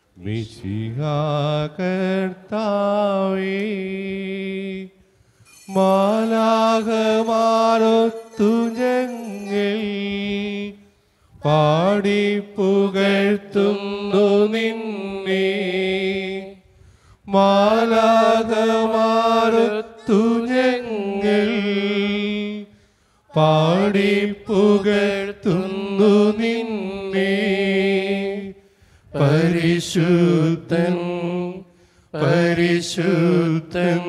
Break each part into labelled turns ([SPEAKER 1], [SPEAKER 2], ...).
[SPEAKER 1] മിശിഹാകർത്താവേ മാലാകമാരൊത്തു ഞങ്ങൾ പാടി പുകഴ്ത്തുന്നു നിന്നെ മാലാകമാരൊത്തു ഞങ്ങൾ പാടി പുകഴ്ത്തുന്നു നിന്നെ പരിശുദ്ധൻ പരിശുദ്ധൻ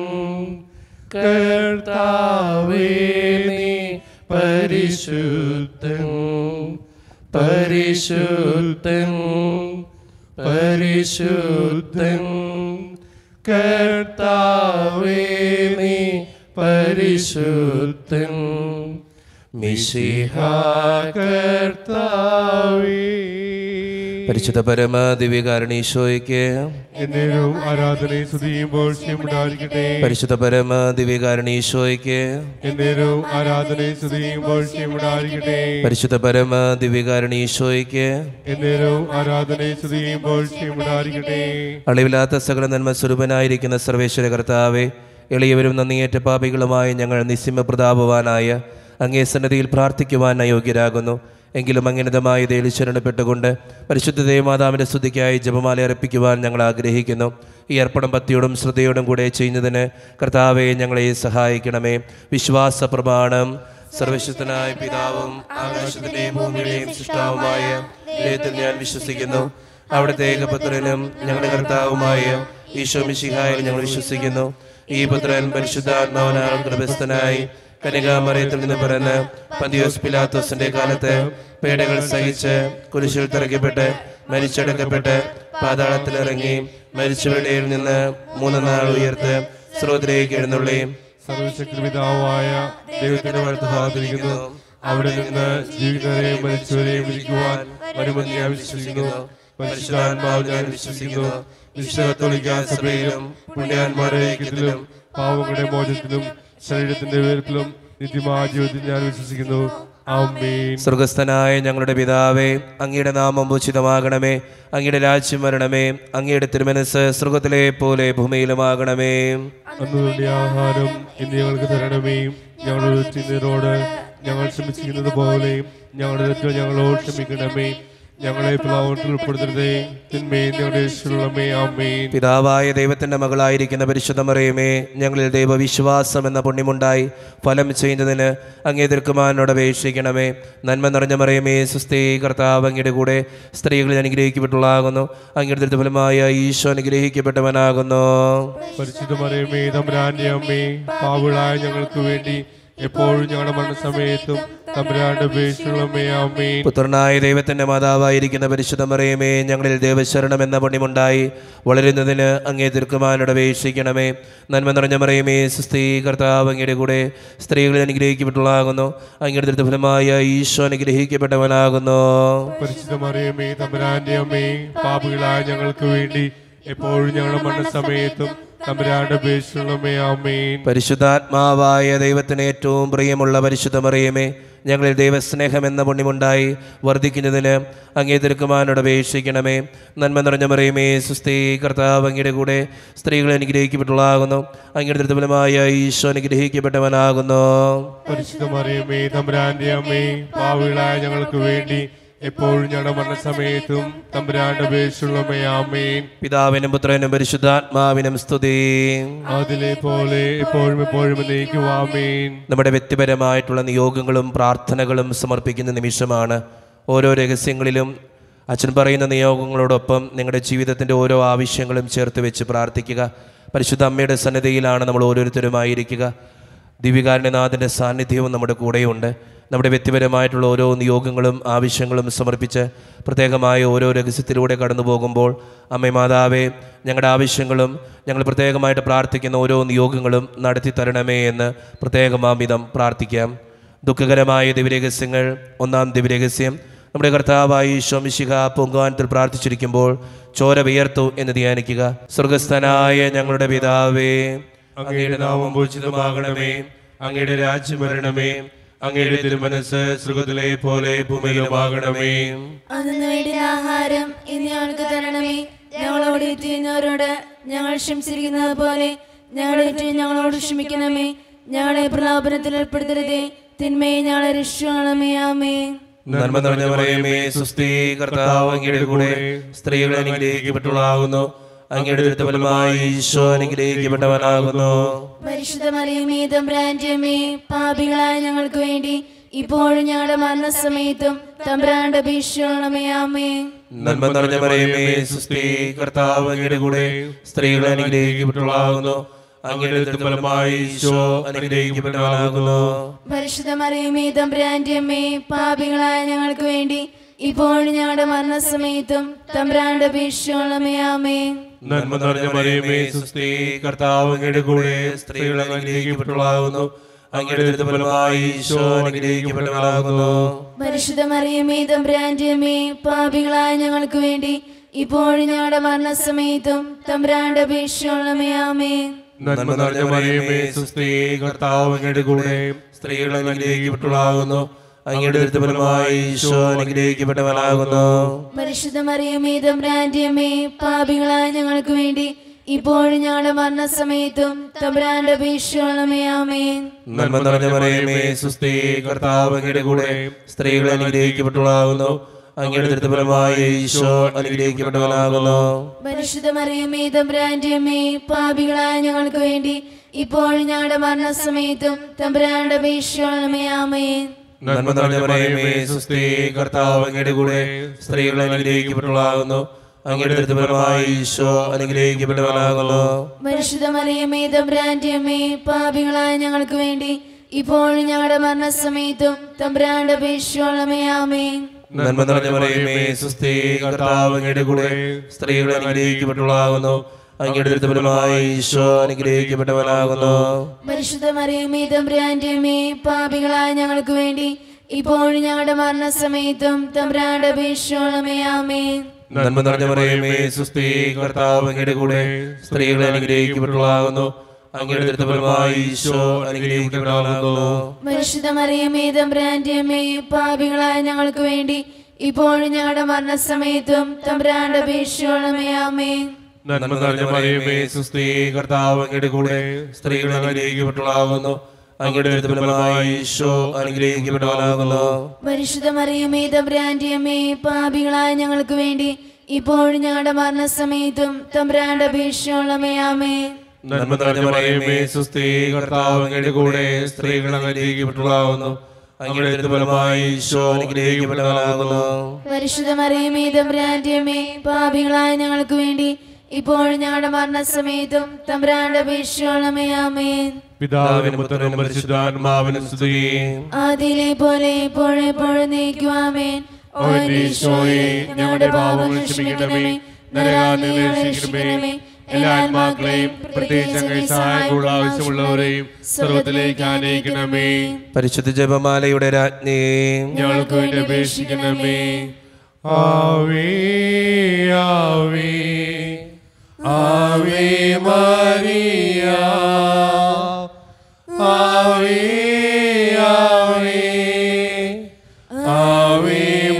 [SPEAKER 1] കർത്താവേ നീ പരിശുദ്ധൻ പരിശുദ്ധൻ പരിശുദ്ധൻ കർത്താവേ നീ പരിശുദ്ധൻ മിശിഹാ കർത്താവേ
[SPEAKER 2] പരിശുദ്ധ പരമ ദിവ്യകാരണീശോയ്ക്ക്
[SPEAKER 1] എന്നേരവും ആരാധനയും സ്തുതിയുമ്പോൾ ക്ഷേമുണ്ടായിരിക്കട്ടെ
[SPEAKER 2] പരിശുദ്ധ പരമ ദിവ്യകാരണീശോയ്ക്ക്
[SPEAKER 1] എന്നേരവും ആരാധനയും സ്തുതിയുമ്പോൾ ക്ഷേമുണ്ടായിരിക്കട്ടെ
[SPEAKER 2] പരിശുദ്ധ പരമ ദിവ്യകാരണീശോയ്ക്ക്
[SPEAKER 1] എന്നേരവും ആരാധനയും സ്തുതിയുമ്പോൾ ക്ഷേമുണ്ടായിരിക്കട്ടെ
[SPEAKER 2] അളിവില്ലാത്ത സകല നന്മ സ്വരൂപനായിരിക്കുന്ന സർവേശ്വര കർത്താവെ എളിയവരും നന്ദിയേറ്റ പാപികളുമായ ഞങ്ങൾ നിസ്സിമ പ്രതാപവാനായ അങ്ങേ സന്നദ്ധിയിൽ പ്രാർത്ഥിക്കുവാൻ അയോഗ്യരാകുന്നു എങ്കിലും അങ്ങിതമായ ഇതയിൽ ശരണപ്പെട്ടുകൊണ്ട് പരിശുദ്ധ ദേവമാതാവിൻ്റെ സ്തുതിക്കായി ജപമാല അർപ്പിക്കുവാൻ ഞങ്ങൾ ആഗ്രഹിക്കുന്നു ഈ അർപ്പണം ഭക്തിയോടും ശ്രദ്ധയോടും കൂടെ ചെയ്യുന്നതിന് കർത്താവെ ഞങ്ങളെ സഹായിക്കണമേ വിശ്വാസ പ്രമാണം സർവശക്തനായ പിതാവും ആകാശത്തിന്റെയും ഭൂമിയുടെയും സൃഷ്ടാവുമായ ദൈവത്തിൽ ഞാൻ വിശ്വസിക്കുന്നു അവിടുത്തെ ഏകപുത്രനും ഞങ്ങളുടെ കർത്താവുമായ ഈശോ മിശിഹായിൽ ഞങ്ങൾ വിശ്വസിക്കുന്നു ഈ പുത്രൻ പരിശുദ്ധാത്മാവനാൽ ഗർഭസ്ഥനായി കനികാമറയത്തിൽ നിന്ന് പിറന്ന് പന്തിയോസ് പിലാത്തോസിന്റെ കാലത്ത് പേടകൾ സഹിച്ച് കുരിശിൽ തിറക്കപ്പെട്ട് മരിച്ചടക്കപ്പെട്ട് പാതാളത്തിലിറങ്ങി മരിച്ചവരുടെ നിന്ന് മൂന്ന് നാൾ ഉയർത്ത് സ്രോതിലേക്ക് എഴുന്നള്ളി
[SPEAKER 1] സർവശക്തി പിതാവായ ദൈവത്തിന്റെ വലത്ത് ഭാഗത്തിരിക്കുന്നു അവിടെ നിന്ന് ജീവിതരെയും മരിച്ചവരെയും വിധിക്കുവാൻ വരുമെന്ന് ഞാൻ വിശ്വസിക്കുന്നു പരിശുദ്ധാത്മാവ് ഞാൻ വിശ്വസിക്കുന്നു വിശ്വകത്തോളിക്ക സഭയിലും പുണ്യാന്മാരുടെ ഐക്യത്തിലും പാവങ്ങളുടെ മോചനത്തിലും ശരീരത്തിന്റെ ഉയരത്തിലും നിത്യമായ ജീവിതത്തിൽ ഞാൻ വിശ്വസിക്കുന്നു ആമേൻ
[SPEAKER 2] സ്വർഗസ്ഥനായ ഞങ്ങളുടെ പിതാവേ അങ്ങയുടെ നാമം ഉചിതമാകണമേ അങ്ങയുടെ രാജ്യം വരണമേ അങ്ങയുടെ തിരുമനസ് സ്വർഗത്തിലെ പോലെ ഭൂമിയിലുമാകണമേ
[SPEAKER 1] അന്ന് വേണ്ടിയ ആഹാരം ഇന്ന് ഞങ്ങൾക്ക് തരണമേ ഞങ്ങളുടെ ചിന്തരോട് ഞങ്ങൾ ക്ഷമിച്ചിരിക്കുന്നത് പോലെ ഞങ്ങളുടെ തെറ്റുകൾ ഞങ്ങളോട് ക്ഷമിക്കണമേ ഞങ്ങളെ പ്ലാവത്തിൽ ഉൾപ്പെടുത്തരുതേ തിന്മയെ ഞങ്ങളുടെ യേശുള്ളമേ ആമേൻ
[SPEAKER 2] പിതാവായ ദൈവത്തിന്റെ മകളായിരിക്കുന്ന പരിശുദ്ധ മറിയമേ ഞങ്ങളിൽ ദൈവവിശ്വാസം എന്ന പുണ്യമുണ്ടായി ഫലം ചെയ്യുന്നതിന് അങ്ങേ തിരുക്കുമാനോട് അപേക്ഷിക്കണമേ നന്മ നിറഞ്ഞ മറിയമേ സുസ്ഥി കർത്താവ് അങ്ങയുടെ കൂടെ സ്ത്രീകളിൽ അനുഗ്രഹിക്കപ്പെട്ടുള്ളാകുന്നു അങ്ങയുടെ ദുരിതഫലമായ ഈശോ അനുഗ്രഹിക്കപ്പെട്ടവനാകുന്നു
[SPEAKER 1] പരിശുദ്ധ മറിയമേ തമ്പുരാന്റെ അമ്മേ പാവിളായ ഞങ്ങൾക്ക് വേണ്ടി എപ്പോഴും ഞങ്ങളുടെ മരണസമയത്തും തമ്പുരാന്റെ ഉപേക്ഷയുള്ളമേ ആമേൻ
[SPEAKER 2] പുത്രനായ ദൈവത്തിന്റെ മാതാവായിരിക്കുന്ന പരിശുദ്ധ മറിയമേ ഞങ്ങളിൽ ദേവശരണം എന്ന പുണ്യമുണ്ടായി വളരുന്നതിന് അങ്ങേ തിരുക്കുമാനോട് അപേക്ഷിക്കണമേ നന്മ നിറഞ്ഞ മറിയമേ സുസ്ഥി കർത്താവ് അങ്ങയുടെ കൂടെ സ്ത്രീകളിൽ അനുഗ്രഹിക്കപ്പെട്ടുള്ളാകുന്നു അങ്ങയുടെ ദുരിതഫലമായ ഈശോ അനുഗ്രഹിക്കപ്പെട്ടവനാകുന്നു
[SPEAKER 1] പരിശുദ്ധ മറിയമേ തമ്പുരാന്റെ അമ്മേ പാപികളായ ഞങ്ങൾക്ക് വേണ്ടി എപ്പോഴും ഞങ്ങളുടെ മരണസമയത്തും തമ്പുരാന്റെ ഉപേക്ഷയുള്ളമേ ആമേൻ
[SPEAKER 2] പരിശുദ്ധാത്മാവായ ദൈവത്തിന് ഏറ്റവും പ്രിയമുള്ള പരിശുദ്ധ മറിയമേ ഞങ്ങളിൽ ദൈവസ്നേഹം എന്ന പുണ്യമുണ്ടായി വർദ്ധിക്കുന്നതിന് അങ്ങേ തിരുക്കുമാനോട് അപേക്ഷിക്കണമേ നന്മ നിറഞ്ഞ മറിയമേ സുസ്ഥി കർത്താവ് അങ്ങയുടെ കൂടെ സ്ത്രീകൾ അനുഗ്രഹിക്കപ്പെട്ടുള്ളാകുന്നു അങ്ങയുടെ ദുരിതഫലമായ ഈശോ അനുഗ്രഹിക്കപ്പെട്ടവനാകുന്നു
[SPEAKER 1] പരിശുദ്ധ മറിയമേ തമ്പുരാന്റെ അമ്മേ പാവികളായ ഞങ്ങൾക്ക് വേണ്ടി എപ്പോഴും ഞങ്ങളുടെ മരണസമയത്തും തമ്പുരാന്റെ ഉപേക്ഷയുള്ളമേ ആമേൻ
[SPEAKER 2] പിതാവിനും പുത്രനും പരിശുദ്ധാത്മാവിനും സ്തുതി
[SPEAKER 1] അതിലെ പോലെ എപ്പോഴും എപ്പോഴും എന്നേക്കും ആമേൻ
[SPEAKER 2] നമ്മുടെ വ്യക്തിപരമായിട്ടുള്ള നിയോഗങ്ങളും പ്രാർത്ഥനകളും സമർപ്പിക്കുന്ന നിമിഷമാണ് ഓരോ രഹസ്യങ്ങളിലും അച്ഛൻ പറയുന്ന നിയോഗങ്ങളോടൊപ്പം നിങ്ങളുടെ ജീവിതത്തിൻ്റെ ഓരോ ആവശ്യങ്ങളും ചേർത്ത് വെച്ച് പ്രാർത്ഥിക്കുക പരിശുദ്ധ അമ്മയുടെ സന്നിധിയിലാണ് നമ്മൾ ഓരോരുത്തരുമായിരിക്കുക ദിവ്യകാരുണ്യനാഥൻ്റെ സാന്നിധ്യവും നമ്മുടെ കൂടെയുണ്ട് നമ്മുടെ വ്യക്തിപരമായിട്ടുള്ള ഓരോ നിയോഗങ്ങളും ആവശ്യങ്ങളും സമർപ്പിച്ച് പ്രത്യേകമായ ഓരോ രഹസ്യത്തിലൂടെ കടന്നു പോകുമ്പോൾ അമ്മേ മാതാവേ ഞങ്ങളുടെ ആവശ്യങ്ങളും ഞങ്ങൾ പ്രത്യേകമായിട്ട് പ്രാർത്ഥിക്കുന്ന ഓരോ നിയോഗങ്ങളും നടത്തി തരണമേ എന്ന് പ്രത്യേകമാമിതം പ്രാർത്ഥിക്കാം ദുഃഖകരമായ ദിവ്യരഹസ്യങ്ങൾ ഒന്നാം ദിവ്യരഹസ്യം നമ്മുടെ കർത്താവായി ശോമിശിക പൊങ്കാനത്തിൽ പ്രാർത്ഥിച്ചിരിക്കുമ്പോൾ ചോര വിയർത്തു എന്ന് ധ്യാനിക്കുക സ്വർഗസ്ഥനായ ഞങ്ങളുടെ പിതാവേ
[SPEAKER 1] അങ്ങയുടെ നാമം പൂജിതമാകണമേ അങ്ങയുടെ രാജ്യം വരണമേ അങ്ങയുടെ തിരുമനസ് സുഖത്തിലെ പോലെ ഭൂമിയിലുമാകണമേ
[SPEAKER 3] അന്നു വേണ്ടിയ ആഹാരം ഇന്ന് ഞങ്ങൾക്ക് തരണമേ ഞങ്ങൾ ഞങ്ങളോട് ചെയ്യുന്നവരോട് ഞങ്ങൾ ക്ഷമിച്ചിരിക്കുന്നത് പോലെ ഞങ്ങളുടെ തെറ്റ് ഞങ്ങളോട് ക്ഷമിക്കണമേ ഞങ്ങളെ പ്രലോഭനത്തിൽ ഏർപ്പെടുത്തരുതേ തിന്മയെ ഞങ്ങളെ രക്ഷിക്കണമേ ആമേ
[SPEAKER 2] നന്മ നിറഞ്ഞ പറയുമേ സുസ്ഥി കർത്താവ് അങ്ങയുടെ കൂടെ സ്ത്രീകൾ അനുഗ്രഹിക്കപ്പെട്ടുള്ളാകുന്നു അങ്ങയുടെ ഫലമായി ഈശോ അനുഗ്രഹിക്കപ്പെട്ടവനാകുന്നു
[SPEAKER 3] പരിശുദ്ധ മറിയമേ തമ്പ്രാന്റെ അമ്മേ പാപികളായ ഞങ്ങൾക്ക് വേണ്ടി ഇപ്പോഴും ഞങ്ങളുടെ മരണസമയത്തും തമ്പ്രാന്റെ അപേക്ഷിക്കണമേ ആമേ
[SPEAKER 2] നന്മ നിറഞ്ഞ പറയുമേ സുസ്ഥി കർത്താവ് അങ്ങയുടെ കൂടെ സ്ത്രീകൾ അനുഗ്രഹിക്കപ്പെട്ടുള്ളാകുന്നു അങ്ങയുടെ ഫലമായി ഈശോ അനുഗ്രഹിക്കപ്പെട്ടവനാകുന്നു
[SPEAKER 3] പരിശുദ്ധ മറിയമേ തമ്പ്രാന്റെ അമ്മേ പാപികളായ ഞങ്ങൾക്ക് വേണ്ടി ഇപ്പോഴും ഞങ്ങളുടെ മരണസമയത്തും തമ്പ്രാന്റെ അപേക്ഷിക്കണമേ ആമേ
[SPEAKER 2] നന്മ നിറഞ്ഞ മറിയമേ സുസ്ഥി കർത്താവ് അങ്ങയുടെ കൂടെ സ്ത്രീകൾ അനുഗ്രഹിക്കപ്പെട്ടുള്ളാകുന്നു അങ്ങയുടെ ഫലമായി ഈശോ അനുഗ്രഹിക്കപ്പെട്ടവനാകുന്നു
[SPEAKER 3] പരിശുദ്ധ മറിയമേ തമ്പ്രാന്റെ അമ്മേ പാപികളായ ഞങ്ങൾക്ക് വേണ്ടി ഇപ്പോഴും ഞങ്ങളുടെ മരണസമയത്തും തമ്പ്രാന്റെ അപേക്ഷിക്കണമേ ആമേ
[SPEAKER 2] നന്മ നിറഞ്ഞ മറിയമേ സുസ്ഥി കർത്താവ് അങ്ങയുടെ കൂടെ സ്ത്രീകൾ അനുഗ്രഹിക്കപ്പെട്ടുള്ളാകുന്നു അങ്ങയുടെ ഫലമായി ഈശോ അനുഗ്രഹിക്കപ്പെട്ടവനാകുന്നു
[SPEAKER 3] പരിശുദ്ധ മറിയമേ തമ്പ്രാന്റെ അമ്മേ പാപികളായ ഞങ്ങൾക്ക് വേണ്ടി ഇപ്പോഴും ഞങ്ങളുടെ മരണസമയത്തും തമ്പ്രാന്റെ അപേക്ഷിക്കണമേ ആമേ
[SPEAKER 2] നന്മ നിറഞ്ഞ മറിയമേ സുസ്ഥി കർത്താവ് അങ്ങയുടെ കൂടെ സ്ത്രീകൾ അനുഗ്രഹിക്കപ്പെട്ടുള്ളാകുന്നു അങ്ങയുടെ ഫലമായി ഈശോ അനുഗ്രഹിക്കപ്പെട്ടവനാകുന്നു
[SPEAKER 3] പരിശുദ്ധ മറിയമേ തമ്പ്രാന്റെ അമ്മേ പാപികളായ ഞങ്ങൾക്ക് വേണ്ടി ഇപ്പോഴും ഞങ്ങളുടെ മരണസമയത്തും തമ്പ്രാന്റെ അപേക്ഷിക്കണമേ ആമേ
[SPEAKER 2] നന്മ നിറഞ്ഞ മറിയമേ സുസ്ഥി കർത്താവ് അങ്ങയുടെ കൂടെ സ്ത്രീകൾ അനുഗ്രഹിക്കപ്പെട്ടുള്ളാകുന്നു അങ്ങയുടെ ഫലമായി ഈശോ അനുഗ്രഹിക്കപ്പെട്ടവനാകുന്നു
[SPEAKER 3] പരിശുദ്ധ മറിയമേ തമ്പ്രാന്റെ അമ്മേ പാപികളായ ഞങ്ങൾക്ക് വേണ്ടി ഇപ്പോഴും ഞങ്ങളുടെ മരണസമയത്തും തമ്പ്രാന്റെ അപേക്ഷിക്കണമേ ആമേ
[SPEAKER 2] നന്മ നിറഞ്ഞ മറിയമേ സുസ്ഥി കർത്താവ് അങ്ങയുടെ കൂടെ സ്ത്രീകൾ അനുഗ്രഹിക്കപ്പെട്ടുള്ളാകുന്നു അങ്ങയുടെ ഫലമായി ഈശോ അനുഗ്രഹിക്കപ്പെട്ടവനാകുന്നു
[SPEAKER 3] പരിശുദ്ധ മറിയമേ തമ്പ്രാന്റെ അമ്മേ പാപികളായ ഞങ്ങൾക്ക് വേണ്ടി ഇപ്പോഴും ഞങ്ങളുടെ മരണസമയത്തും തമ്പ്രാന്റെ അപേക്ഷിക്കണമേ ആമേ
[SPEAKER 2] നന്മ നിറഞ്ഞ മറിയമേ സുസ്ഥി കർത്താവ് അങ്ങയുടെ കൂടെ സ്ത്രീകൾ അനുഗ്രഹിക്കപ്പെട്ടുള്ളാകുന്നു അങ്ങയുടെ ഫലമായി ഈശോ അനുഗ്രഹിക്കപ്പെട്ടവനാകുന്നു
[SPEAKER 3] പരിശുദ്ധ മറിയമേ തമ്പ്രാന്റെ അമ്മേ പാപികളായ ഞങ്ങൾക്ക് വേണ്ടി ഇപ്പോഴും ഞങ്ങളുടെ മരണസമയത്തും തമ്പ്രാന്റെ അപേക്ഷിക്കണമേ ആമേ
[SPEAKER 2] നന്മ നിറഞ്ഞ മറിയമേ സുസ്ഥി കർത്താവ് അങ്ങയുടെ കൂടെ സ്ത്രീകൾ അനുഗ്രഹിക്കപ്പെട്ടുള്ളാകുന്നു അങ്ങയുടെ ഫലമായി ഈശോ അനുഗ്രഹിക്കപ്പെട്ടവനാകുന്നു
[SPEAKER 3] പരിശുദ്ധ മറിയമേ തമ്പ്രാന്റെ അമ്മേ പാപികളായ ഞങ്ങൾക്ക് വേണ്ടി ഇപ്പോഴും ഞങ്ങളുടെ മരണസമയത്തും തമ്പ്രാന്റെ അപേക്ഷിക്കണമേ ആമേ
[SPEAKER 2] നന്മ നിറഞ്ഞ മറിയമേ സുസ്ഥി കർത്താവ് അങ്ങയുടെ കൂടെ സ്ത്രീകൾ അനുഗ്രഹിക്കപ്പെട്ടുള്ളാകുന്നു അങ്ങയുടെ ഫലമായി ഈശോ അനുഗ്രഹിക്കപ്പെട്ടവനാകുന്നു
[SPEAKER 3] പരിശുദ്ധ മറിയമേ തമ്പ്രാന്റെ അമ്മേ പാപികളായ ഞങ്ങൾക്ക് വേണ്ടി ഇപ്പോഴും ഞങ്ങളുടെ മരണസമയത്തും തമ്പ്രാന്റെ അപേക്ഷിക്കണമേ ആമേ
[SPEAKER 1] പിതാവിനും പുത്രനും പരിശുദ്ധാത്മാവിനും സ്തുതി
[SPEAKER 3] ആദിയിലെ പോലെ എപ്പോഴും എപ്പോഴും നീക്കുവാമേൻ ഓ എന്റെ ഈശോയെ ഞങ്ങളുടെ പാപങ്ങൾ ക്ഷമിക്കണമേ നരകാഗ്നിയിൽ രക്ഷിക്കണമേ എല്ലാ ആത്മാക്കളെയും പ്രത്യേകിച്ച് അങ്ങേ സഹായമുള്ള ആവശ്യമുള്ളവരെയും സർവത്തിലേക്ക് ആനയിക്കണമേ
[SPEAKER 2] പരിശുദ്ധ ജപമാലയുടെ രാജ്ഞി
[SPEAKER 3] ഞങ്ങൾക്ക് വേണ്ടി അപേക്ഷിക്കണമേ
[SPEAKER 1] ആവേ ആവേ ആവേ മരിയ ആവേ ആവേ ആവേ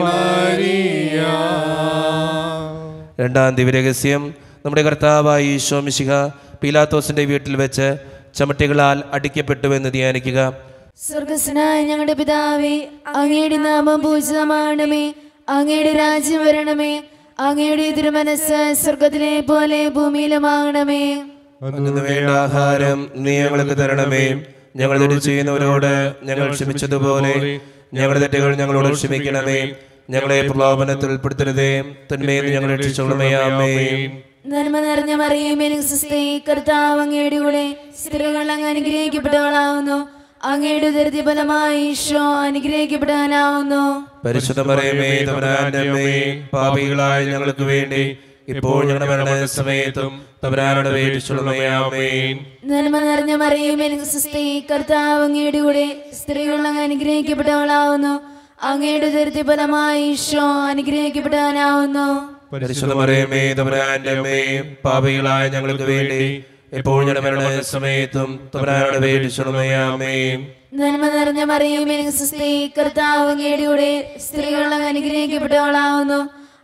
[SPEAKER 1] മരിയ
[SPEAKER 2] രണ്ടാം ദിവ്യരഹസ്യം നമ്മുടെ കർത്താവായ ഈശോ മിശിഹ പീലാത്തോസിന്റെ വീട്ടിൽ വെച്ച് ചമട്ടികളാൽ അടിക്കപ്പെട്ടുവെന്ന് ധ്യാനിക്കുക
[SPEAKER 3] സ്വർഗസ്നായ ഞങ്ങളുടെ പിതാവേ അങ്ങയുടെ നാമം പൂജിതമാണമേ അങ്ങയുടെ രാജ്യം വരണമേ അങ്ങയുടെ തിരുമനസ് സ്വർഗത്തിലെ പോലെ ഭൂമിയിലുമാകണമേ
[SPEAKER 2] അന്നു വേണ്ട ആഹാരം നീ ഞങ്ങൾക്ക് തരണമേ ഞങ്ങൾ തെറ്റ് ചെയ്യുന്നവരോട് ഞങ്ങൾ ക്ഷമിച്ചതുപോലെ ഞങ്ങളുടെ തെറ്റുകൾ ഞങ്ങളോട് ക്ഷമിക്കണമേ ഞങ്ങളെ പ്രലോഭനത്തിൽ ഉൾപ്പെടുത്തരുതേ തന്മയിൽ ഞങ്ങൾ രക്ഷിച്ചോളമേ ആമേ
[SPEAKER 3] നന്മ നിറഞ്ഞ മറിയമേ സുസ്ഥി കർത്താവ് അങ്ങയുടെ കൂടെ സ്ത്രീകൾ അങ്ങ് അനുഗ്രഹിക്കപ്പെട്ടവളാവുന്നു അങ്ങയുടെ ദരിദ്ര ഫലമായി ഈശോ അനുഗ്രഹിക്കപ്പെടാനാവുന്നു
[SPEAKER 2] പരിശുദ്ധ മറിയമേ തവരാന്റെ അമ്മേ പാപികളായ ഞങ്ങൾക്ക് വേണ്ടി ഇപ്പോൾ ഞങ്ങളുടെ മരണ സമയത്തും തവരാനോട് വേടിച്ചുള്ളമേ ആമേൻ
[SPEAKER 3] നന്മ നിറഞ്ഞ മറിയമേ സുസ്ഥി കർത്താവ് അങ്ങയുടെ കൂടെ സ്ത്രീകൾ അങ്ങ് അനുഗ്രഹിക്കപ്പെട്ടവളാവുന്നു അങ്ങയുടെ ദരിദ്ര ഫലമായി ഈശോ അനുഗ്രഹിക്കപ്പെടാനാവുന്നു
[SPEAKER 2] പരിശുദ്ധ മറിയമേ തവരാന്റെ അമ്മേ പാപികളായ ഞങ്ങൾക്ക് വേണ്ടി ഇപ്പോൾ ഞങ്ങളുടെ മരണ സമയത്തും തവരാനോട് വേടിച്ചുള്ളമേ ആമേൻ
[SPEAKER 3] നന്മ നിറഞ്ഞ മറിയമേ സുസ്ഥി കർത്താവ് അങ്ങയുടെ കൂടെ സ്ത്രീകൾ അങ്ങ് അനുഗ്രഹിക്കപ്പെട്ടവളാവുന്നു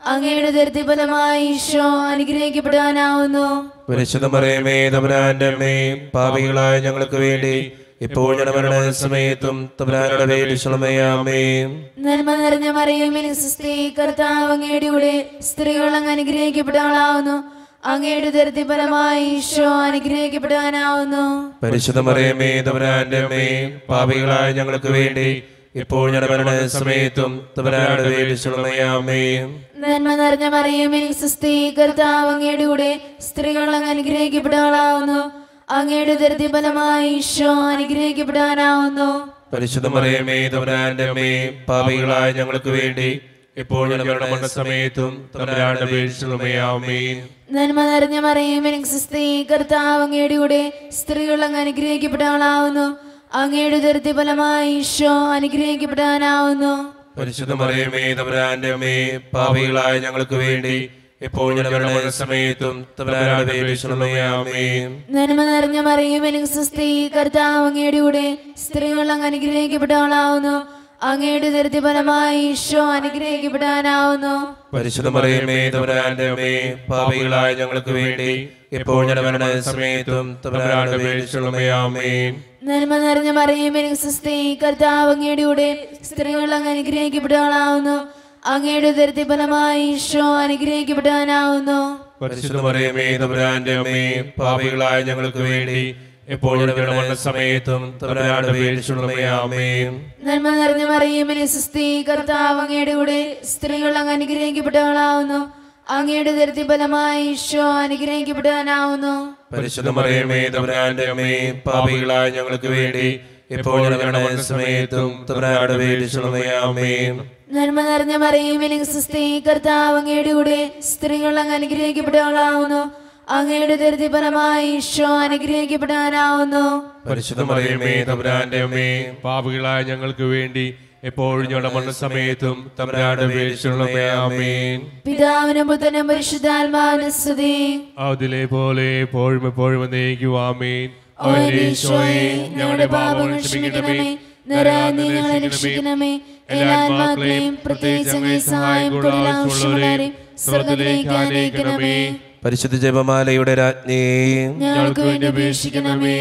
[SPEAKER 3] അങ്ങയുടെ ദരിദ്ര ഫലമായി ഈശോ അനുഗ്രഹിക്കപ്പെടാനാവുന്നു
[SPEAKER 2] പരിശുദ്ധ മറിയമേ തമ്പുരാന്റെ അമ്മേ പാപികളായ ഞങ്ങൾക്ക് വേണ്ടി ഇപ്പോൾ ഞങ്ങളുടെ സമയത്തും തമ്പുരാനുടെ പേരിശ്വമയാമേ
[SPEAKER 3] നന്മ നിറഞ്ഞ മറിയുമിൽ സുസ്ഥി കർത്താവ് അങ്ങയുടെ കൂടെ സ്ത്രീകൾ അങ്ങ് അനുഗ്രഹിക്കപ്പെടാനാവുന്നു അങ്ങയുടെ ദരിദ്ര ഫലമായി ഈശോ അനുഗ്രഹിക്കപ്പെടാനാവുന്നു
[SPEAKER 2] പരിശുദ്ധ മറിയമേ തമ്പുരാന്റെ അമ്മേ പാപികളായ ഞങ്ങൾക്ക് വേണ്ടി ഇപ്പോൾ ഞങ്ങളുടെ സമയത്തും തമ്പുരാനുടെ പേരിശ്വമയാമേ
[SPEAKER 3] നന്മ നിറഞ്ഞ മറിയുമിൽ സുസ്ഥി കർത്താവ് അങ്ങയുടെ കൂടെ സ്ത്രീകൾ അങ്ങ് അനുഗ്രഹിക്കപ്പെടാനാവുന്നു അങ്ങയുടെ ദരിദ്ര ഫലമായി ഈശോ അനുഗ്രഹിക്കപ്പെടാനാവുന്നു
[SPEAKER 2] പരിശുദ്ധ മറിയമേ തമ്പുരാന്റെ അമ്മേ പാപികളായ ഞങ്ങൾക്ക് വേണ്ടി ഇപ്പോൾ ഞങ്ങളുടെ സമയത്തും തമ്പുരാനുടെ പേരിശ്വമയാമേ
[SPEAKER 3] നന്മ നിറഞ്ഞ മറിയുമിൽ സുസ്ഥി കർത്താവ് അങ്ങയുടെ കൂടെ സ്ത്രീകൾ അങ്ങ് അനുഗ്രഹിക്കപ്പെടാനാവുന്നു അങ്ങയുടെ ദരിദ്ര ഫലമായി ഈശോ അനുഗ്രഹിക്കപ്പെടാനാവുന്നു
[SPEAKER 2] പരിശുദ്ധ മറിയമേ തമ്പുരാന്റെ അമ്മേ പാപികളായ ഞങ്ങൾക്ക് വേണ്ടി ഇപ്പോൾ ഞങ്ങളുടെ സമയത്തും തമ്പുരാനുടെ പേരിശ്വമയാമേ
[SPEAKER 3] നന്മ നിറഞ്ഞ മറിയുമിൽ സുസ്ഥി കർത്താവ് അങ്ങയുടെ കൂടെ സ്ത്രീകൾ അങ്ങ് അനുഗ്രഹിക്കപ്പെടാനാവുന്നു അങ്ങയുടെ ദരിദ്ര ഫലമായി ഈശോ അനുഗ്രഹിക്കപ്പെടാനാവുന്നു
[SPEAKER 2] പരിശുദ്ധ മറിയമേ തമ്പുരാന്റെ അമ്മേ പാപികളായ ഞങ്ങൾക്ക് വേണ്ടി ഇപ്പോൾ ഞങ്ങളുടെ സമയത്തും തമ്പുരാനുടെ പേരിശ്വമയാമേ
[SPEAKER 3] നന്മ നിറഞ്ഞ മറിയുമിൽ സുസ്ഥി കർത്താവ് അങ്ങയുടെ കൂടെ സ്ത്രീകൾ അങ്ങ് അനുഗ്രഹിക്കപ്പെടാനാവുന്നു അങ്ങയുടെ ദരിദ്ര ഫലമായി ഈശോ അനുഗ്രഹിക്കപ്പെടാനാവുന്നു
[SPEAKER 2] പരിശുദ്ധ മറിയമേ തമ്പുരാന്റെ അമ്മേ പാപികളായ ഞങ്ങൾക്ക് വേണ്ടി ഇപ്പോൾ ഞങ്ങളുടെ സമയത്തും തമ്പുരാനുടെ പേരിശ്വമയാമേ
[SPEAKER 3] നന്മ നിറഞ്ഞ മറിയുമിൽ സുസ്ഥി കർത്താവ് അങ്ങയുടെ കൂടെ സ്ത്രീകൾ അങ്ങ് അനുഗ്രഹിക്കപ്പെടാനാവുന്നു അങ്ങയുടെ ദരിദ്ര ഫലമായി ഈശോ അനുഗ്രഹിക്കപ്പെടാനാവുന്നു
[SPEAKER 2] പരിശുദ്ധ മറിയമേ തമ്പുരാന്റെ അമ്മേ പാപികളായ ഞങ്ങൾക്ക് വേണ്ടി ഇപ്പോൾ ഞങ്ങളുടെ സമയത്തും തമ്പുരാനുടെ പേരിശ്വമയാമേ
[SPEAKER 3] നന്മ നിറഞ്ഞ മറിയുമിൽ സുസ്ഥി കർത്താവ് അങ്ങയുടെ കൂടെ സ്ത്രീകൾ അങ്ങ് അനുഗ്രഹിക്കപ്പെടാനാവുന്നു അങ്ങയുടെ ദരിദ്ര ഫലമായി ഈശോ അനുഗ്രഹിക്കപ്പെടാനാവുന്നു
[SPEAKER 2] പരിശുദ്ധ മറിയമേ തമ്പുരാന്റെ അമ്മേ
[SPEAKER 1] പാപികളായ ഞങ്ങൾക്ക് വേണ്ടി എപ്പോഴും ഞങ്ങളുടെ മരണസമയത്തും തമ്പുരാന്റെ പേരിശ്വമയാമേ
[SPEAKER 3] പിതാവിനും പുത്രനും പരിശുദ്ധാത്മാവിനും സ്തുതി
[SPEAKER 1] അതിലെ പോലെ എപ്പോഴും എപ്പോഴും എന്നേക്കുവാമേൻ
[SPEAKER 3] ഓ ഈശോയെ ഞങ്ങളുടെ പാപങ്ങൾ ക്ഷമിക്കണമേ നരാന്തി ഞങ്ങളെ രക്ഷിക്കണമേ എല്ലാ ആത്മാക്കളെയും പ്രത്യേകിച്ച് അങ്ങേ സഹായം കൂടുതൽ ആവശ്യമുള്ളവരെയും സ്വർഗത്തിലേക്ക് ആനയിക്കണമേ
[SPEAKER 2] പരിശുദ്ധ ജപമാലയുടെ രാജ്ഞി
[SPEAKER 3] ഞങ്ങൾക്ക് വേണ്ടി അപേക്ഷിക്കണമേ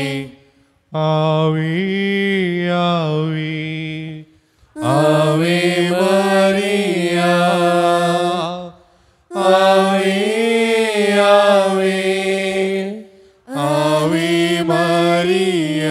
[SPEAKER 1] ആവേ ആവേ ആവേ മരിയ ആവേ ആവേ ആവേ മരിയ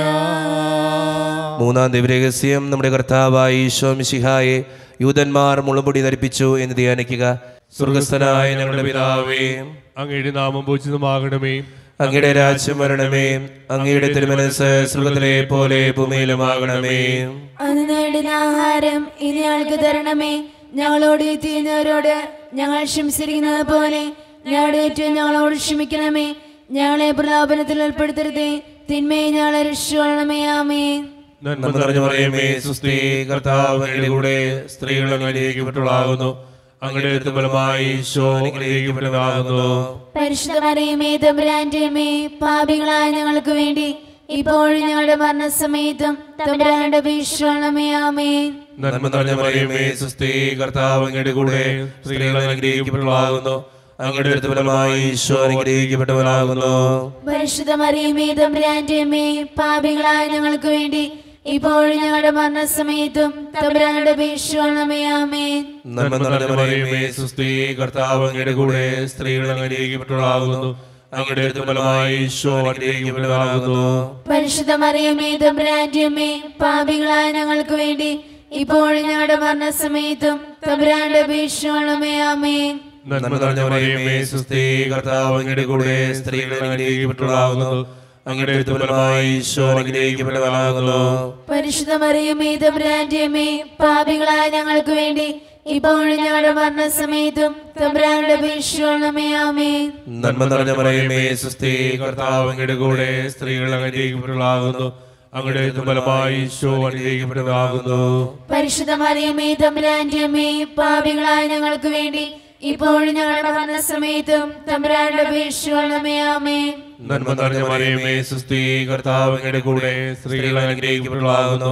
[SPEAKER 2] മൂന്നാം ദിവ്യരഹസ്യം നമ്മുടെ കർത്താവായ ഈശോ മിശിഹായെ യൂതന്മാർ മുളുപൊടി ധരിപ്പിച്ചു എന്ന് ധ്യാനിക്കുക സ്വർഗസ്ഥനായ ഞങ്ങളുടെ പിതാവേ
[SPEAKER 1] അങ്ങയുടെ നാമം പൂജിതമാകണമേ
[SPEAKER 2] അങ്ങയുടെ രാജ്യം വരണമേ അങ്ങയുടെ തിരുമനസ് സ്വർഗത്തിലെ പോലെ ഭൂമിയിലുമാകണമേ
[SPEAKER 3] അന്ന് നേടുന്ന ആഹാരം ഇനി ഞങ്ങൾക്ക് തരണമേ ഞങ്ങളോട് ചെയ്യുന്നവരോട് ഞങ്ങൾ ക്ഷമിച്ചിരിക്കുന്നത് പോലെ ഞങ്ങളുടെ ഏറ്റവും ഞങ്ങളോട് ക്ഷമിക്കണമേ ഞങ്ങളെ പ്രലോഭനത്തിൽ ഉൾപ്പെടുത്തരുതേ തിന്മയെ ഞങ്ങളെ രക്ഷിക്കണമേ ആമേ
[SPEAKER 2] നന്മ നിറഞ്ഞു പറയുമേ സുസ്ഥി കർത്താവ് അങ്ങയുടെ കൂടെ സ്ത്രീകൾ അനുഗ്രഹിക്കപ്പെട്ടവളാകുന്നു അങ്ങയുടെ അടുത്ത് ഫലമായി ഈശോ അനുഗ്രഹിക്കപ്പെട്ടവളാകുന്നു
[SPEAKER 3] പരിശുദ്ധമറിയമേ തമ്പുരാന്റെ അമ്മേ പാപികളായ ഞങ്ങൾക്ക് വേണ്ടി ഇപ്പോഴും ഞങ്ങളുടെ മരണസമയത്തും തമ്പുരാന്റെ ഭീഷണമേ ആമേ
[SPEAKER 2] നന്മ നിറഞ്ഞ പറയുമേ സുസ്ഥി കർത്താവ് അങ്ങയുടെ കൂടെ സ്ത്രീകൾ അനുഗ്രഹിക്കപ്പെട്ടവളാകുന്നു അങ്ങയുടെ അടുത്ത് ഫലമായി ഈശോ അനുഗ്രഹിക്കപ്പെട്ടവനാകുന്നു
[SPEAKER 3] പരിശുദ്ധമറിയമേ തമ്പുരാന്റെ അമ്മേ പാപികളായ ഞങ്ങൾക്ക് വേണ്ടി ഇപ്പോഴും ഞങ്ങളുടെ മരണസമയത്തും തമ്പുരാന്റെ ഭീഷണമേ ആമേ
[SPEAKER 2] നന്മ നിറഞ്ഞ പറയുമേ സുസ്ഥി കർത്താവ് അങ്ങയുടെ കൂടെ സ്ത്രീകൾ അനുഗ്രഹിക്കപ്പെട്ടവളാകുന്നു അങ്ങയുടെ അടുത്ത് ഫലമായി ഈശോ അനുഗ്രഹിക്കപ്പെട്ടവനാകുന്നു
[SPEAKER 3] പരിശുദ്ധമറിയമേ തമ്പുരാന്റെ അമ്മേ പാപികളായ ഞങ്ങൾക്ക് വേണ്ടി ഇപ്പോഴും ഞങ്ങളുടെ മരണസമയത്തും തമ്പുരാന്റെ ഭീഷണമേ ആമേ
[SPEAKER 2] നന്മ നിറഞ്ഞ പറയുമേ സുസ്ഥി കർത്താവ് അങ്ങയുടെ കൂടെ സ്ത്രീകൾ അനുഗ്രഹിക്കപ്പെട്ടവളാകുന്നു അങ്ങയുടെ അടുത്ത് ഫലമായി ഈശോ അനുഗ്രഹിക്കപ്പെട്ടവനാകുന്നു
[SPEAKER 3] പരിശുദ്ധമറിയമേ തമ്പുരാന്റെ അമ്മേ പാപികളായ ഞങ്ങൾക്ക് വേണ്ടി ഇപ്പോഴും ഞങ്ങളുടെ മരണസമയത്തും തമ്പുരാന്റെ ഭീഷണമേ ആമേ
[SPEAKER 2] നന്മ നിറഞ്ഞ പറയുമേ സുസ്ഥി കർത്താവ് അങ്ങയുടെ കൂടെ സ്ത്രീകൾ അനുഗ്രഹിക്കപ്പെട്ടവളാകുന്നു അങ്ങയുടെ അടുത്ത് ഫലമായി ഈശോ അനുഗ്രഹിക്കപ്പെട്ടവനാകുന്നു
[SPEAKER 3] പരിശുദ്ധമറിയമേ തമ്പുരാന്റെ അമ്മേ പാപികളായ ഞങ്ങൾക്ക് വേണ്ടി ഇപ്പോഴും ഞങ്ങളുടെ മരണസമയത്തും തമ്പുരാന്റെ ഭീഷണമേ ആമേ
[SPEAKER 2] നന്മ നിറഞ്ഞ മറിയമേ സുസ്ഥി കർത്താവ് അങ്ങയുടെ കൂടെ സ്ത്രീകൾ അനുഗ്രഹിക്കപ്പെട്ടവളാകുന്നു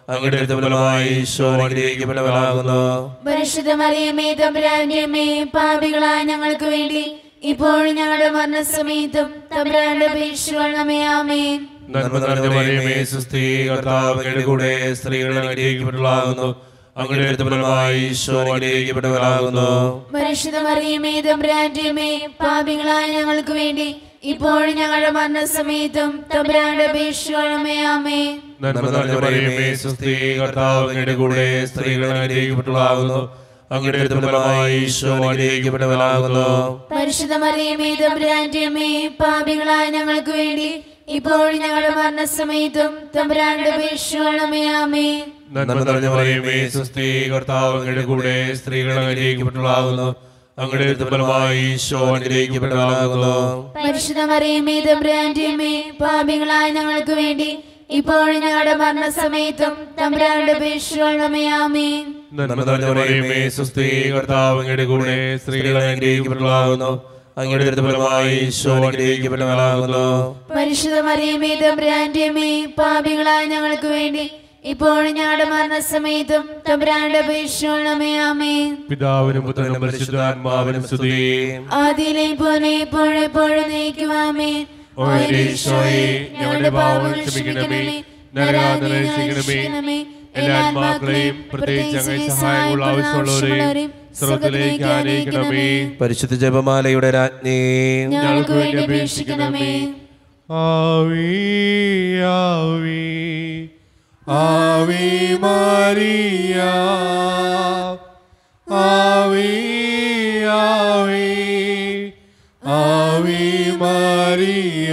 [SPEAKER 2] അങ്ങയുടെ ഫലമായി ഈശോ അനുഗ്രഹിക്കപ്പെട്ടവനാകുന്നു
[SPEAKER 3] പരിശുദ്ധ മറിയമേ തമ്പുരാന്റെ അമ്മേ പാപികളായ ഞങ്ങൾക്ക് വേണ്ടി ഇപ്പോഴും ഞങ്ങളുടെ മരണസമയത്തും തമ്പുരാന്റെ അപേക്ഷിക്കണമേ ആമേൻ
[SPEAKER 1] നന്മ നിറഞ്ഞ മറിയമേ സുസ്ഥി കർത്താവ് അങ്ങയുടെ കൂടെ സ്ത്രീകൾ അനുഗ്രഹിക്കപ്പെട്ടവളാകുന്നു അങ്ങയുടെ ഫലമായി ഈശോ അനുഗ്രഹിക്കപ്പെട്ടവനാകുന്നു
[SPEAKER 3] പരിശുദ്ധ മറിയമേ തമ്പുരാന്റെ അമ്മേ പാപികളായ ഞങ്ങൾക്ക് വേണ്ടി ഇപ്പോഴും ഞങ്ങളുടെ മരണസമയത്തും തമ്പുരാന്റെ അപേക്ഷിക്കണമേ ആമേൻ
[SPEAKER 1] നന്മ നിറഞ്ഞ മറിയമേ സുസ്ഥി കർത്താവ് അങ്ങയുടെ കൂടെ സ്ത്രീകൾ അനുഗ്രഹിക്കപ്പെട്ടവളാകുന്നു അങ്ങയുടെ ഫലമായി ഈശോ അനുഗ്രഹിക്കപ്പെട്ടവനാകുന്നു
[SPEAKER 3] പരിശുദ്ധ മറിയമേ തമ്പുരാന്റെ അമ്മേ പാപികളായ ഞങ്ങൾക്ക് വേണ്ടി ഇപ്പോഴും ഞങ്ങളുടെ മരണസമയത്തും തമ്പുരാന്റെ അപേക്ഷിക്കണമേ ആമേൻ
[SPEAKER 1] നന്മ നിറഞ്ഞ മറിയമേ സുസ്ഥി കർത്താവ് അങ്ങയുടെ കൂടെ സ്ത്രീകൾ അനുഗ്രഹിക്കപ്പെട്ടവളാകുന്നു അങ്ങയുടെ ഫലമായി ഈശോ അനുഗ്രഹിക്കപ്പെട്ടവനാകുന്നു
[SPEAKER 3] പരിശുദ്ധ മറിയമേ തമ്പുരാന്റെ അമ്മേ പാപികളായ ഞങ്ങൾക്ക് വേണ്ടി ഇപ്പോഴും ഞങ്ങളുടെ മരണസമയത്തും തമ്പുരാന്റെ അപേക്ഷിക്കണമേ ആമേൻ
[SPEAKER 1] നന്മ നിറഞ്ഞ മറിയമേ സുസ്ഥി കർത്താവ് അങ്ങയുടെ കൂടെ സ്ത്രീകൾ അനുഗ്രഹിക്കപ്പെട്ടവളാകുന്നു അങ്ങയുടെ ഫലമായി ഈശോ അനുഗ്രഹിക്കപ്പെട്ടവനാകുന്നു
[SPEAKER 3] പരിശുദ്ധ മറിയമേ തമ്പുരാന്റെ അമ്മേ പാപികളായ ഞങ്ങൾക്ക് വേണ്ടി ഇപ്പോഴും ഞങ്ങളുടെ മരണസമയത്തും തമ്പുരാന്റെ അപേക്ഷിക്കണമേ ആമേൻ
[SPEAKER 1] പിതാവിനും പുത്രനും പരിശുദ്ധാത്മാവിനും സ്തുതി
[SPEAKER 3] ആദിയിലെ പോലെ എപ്പോഴും എപ്പോഴും നയിക്കുവാമേ
[SPEAKER 1] ഓ എന്റെ ഈശോയെ ഞങ്ങളുടെ പാവങ്ങൾ ക്ഷമിക്കണമേ നരകാതനെ രക്ഷിക്കണമേ എല്ലാ ആത്മാക്കളെയും പ്രത്യേകിച്ച് അങ്ങനെ സഹായങ്ങൾ ആവശ്യമുള്ളവരെയും സ്വർഗത്തിലേക്ക് ആനയിക്കണമേ
[SPEAKER 2] പരിശുദ്ധ ജപമാലയുടെ രാജ്ഞി
[SPEAKER 3] ഞങ്ങൾക്ക് വേണ്ടി അപേക്ഷിക്കണമേ
[SPEAKER 1] ആവി ആവി ആവി മാറിയ ആവി ആവി ആവി മാറിയ